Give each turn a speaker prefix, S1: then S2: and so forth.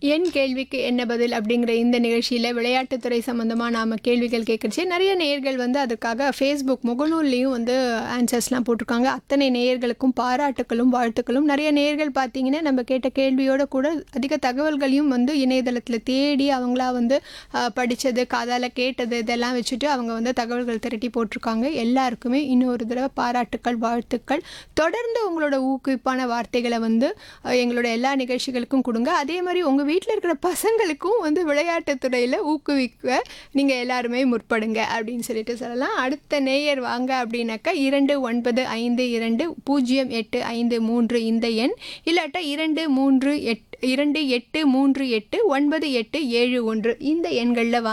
S1: என் கேள்விக்கு என்ன பதில் அப்படிங்கிற இந்த நிகழ்ச்சியில் விளையாட்டுத்துறை சம்மந்தமாக நாம் கேள்விகள் கேட்குறச்சு நிறைய நேயர்கள் வந்து அதற்காக ஃபேஸ்புக் முகநூல்லையும் வந்து ஆன்சர்ஸ்லாம் போட்டிருக்காங்க அத்தனை நேயர்களுக்கும் பாராட்டுக்களும் வாழ்த்துக்களும் நிறைய நேயர்கள் பார்த்தீங்கன்னா நம்ம கேட்ட கேள்வியோட கூட அதிக தகவல்களையும் வந்து இணையதளத்தில் தேடி அவங்களா வந்து படித்தது காதால் கேட்டது இதெல்லாம் வச்சுட்டு அவங்க வந்து தகவல்கள் திரட்டி போட்டிருக்காங்க எல்லாருக்குமே இன்னொரு தடவை பாராட்டுக்கள் வாழ்த்துக்கள் தொடர்ந்து உங்களோட ஊக்குவிப்பான வார்த்தைகளை வந்து அஹ், எங்களோட எல்லா நிகழ்ச்சிகளுக்கும் கொடுங்க அதே மாதிரி உங்கள் வீட்டில் இருக்கிற பசங்களுக்கும் வந்து விளையாட்டுத் துறையில் ஊக்குவிக்க நீங்கள் எல்லாருமே முற்படுங்க அப்படின்னு சொல்லிட்டு சொல்லலாம் அடுத்த நேயர் வாங்க அப்படின்னாக்கா இரண்டு ஒன்பது ஐந்து இரண்டு பூஜ்ஜியம் எட்டு ஐந்து மூன்று இந்த எண் இல்லாட்டா இரண்டு மூன்று எட் இரண்டு எட்டு மூன்று எட்டு ஒன்பது எட்டு ஏழு ஒன்று இந்த எண்களில் வாங்க